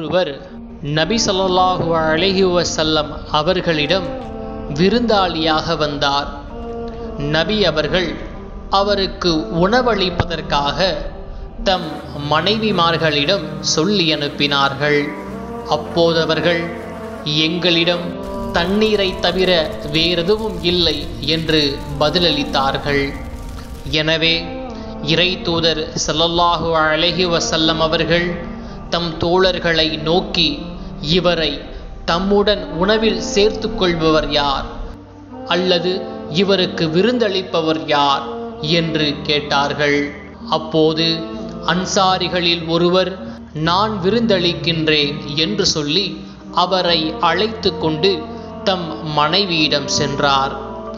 ஒருவர் நபி ஸல்லல்லாஹு அலைஹி வஸல்லம் அவர்களிடம் விருந்தாளியாக வந்தார் நபி அவர்கள் அவருக்கு உணவளிப்பதற்காக தம் மனைவிமார்களிடம் சொல்லி அனுப்பினார்கள் அப்போது அவர்கள் எங்களிடம் தண்ணீரை தவிர வேறெதுவும் இல்லை என்று பதிலளித்தார்கள் எனவே இறை தூதர் ஸல்லல்லாஹு அலைஹி வஸல்லம் அவர்கள் தம் தோழர்களை நோக்கி இவரை தம்முடன் உணவில் சேர்த்துக் கொள்பவர் யார் அல்லது இவருக்கு விருந்தளிப்பவர் யார் என்று கேட்டார்கள் அப்போது அன்சாரிகளில் ஒருவர் நான் விருந்தளிக்கின்றேன் என்று சொல்லி அவரை அழைத்து கொண்டு தம் மனைவியிடம் சென்றார்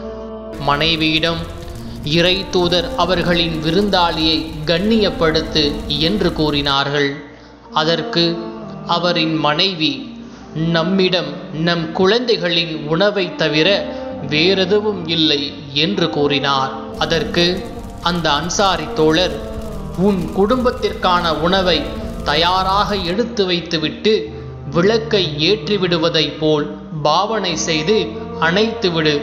மனைவியிடம் இறை தூதர் அவர்களின் விருந்தாளியை கண்ணியப்படுத்து என்று கூறினார்கள் அதற்கு அவரின் மனைவி நம்மிடம் நம் குழந்தைகளின் உணவை தவிர வேறெதுவும் இல்லை என்று கூறினார் அதற்கு அந்த அன்சாரி தோழர் உன் குடும்பத்திற்கான உணவை தயாராக எடுத்து வைத்துவிட்டு விளக்கை ஏற்றிவிடுவதைப் போல் பாவனை செய்து அணைத்துவிடு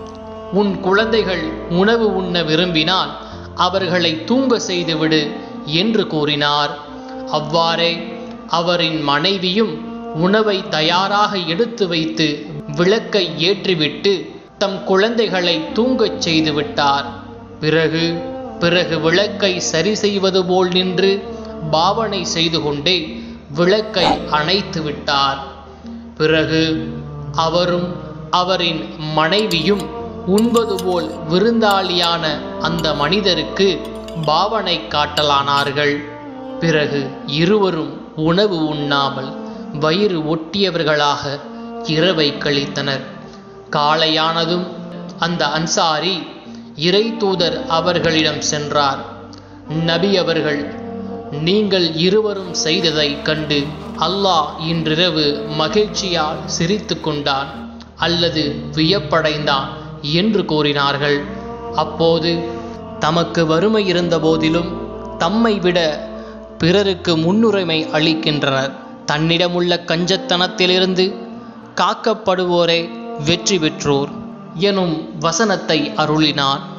உன் குழந்தைகள் உணவு உண்ண விரும்பினால் அவர்களை தூங்க செய்துவிடு என்று கூறினார் அவ்வாறே அவரின் மனைவியும் உணவை தயாராக எடுத்து வைத்து விளக்கை ஏற்றிவிட்டு தம் குழந்தைகளை தூங்கச் செய்து விட்டார் பிறகு பிறகு விளக்கை சரி செய்வது போல் நின்று பாவனை செய்து கொண்டே விளக்கை அணைத்து விட்டார் பிறகு அவரும் அவரின் மனைவியும் உண்பது போல் விருந்தாளியான அந்த மனிதருக்கு பாவனை காட்டலானார்கள் பிறகு இருவரும் உணவு உண்ணாமல் வயிறு ஒட்டியவர்களாக இரவை கழித்தனர் காலையானதும் அந்த அன்சாரி இறை தூதர் அவர்களிடம் சென்றார் நபி அவர்கள் நீங்கள் இருவரும் செய்ததை கண்டு அல்லாஹ் இன்றிரவு மகிழ்ச்சியால் சிரித்து கொண்டான் அல்லது வியப்படைந்தான் என்று கூறினார்கள் அப்போது தமக்கு வறுமை இருந்த போதிலும் தம்மை விட பிறருக்கு முன்னுரிமை அளிக்கின்றனர் தன்னிடமுள்ள கஞ்சத்தனத்திலிருந்து காக்கப்படுவோரே வெற்றி பெற்றோர் எனும் வசனத்தை அருளினார்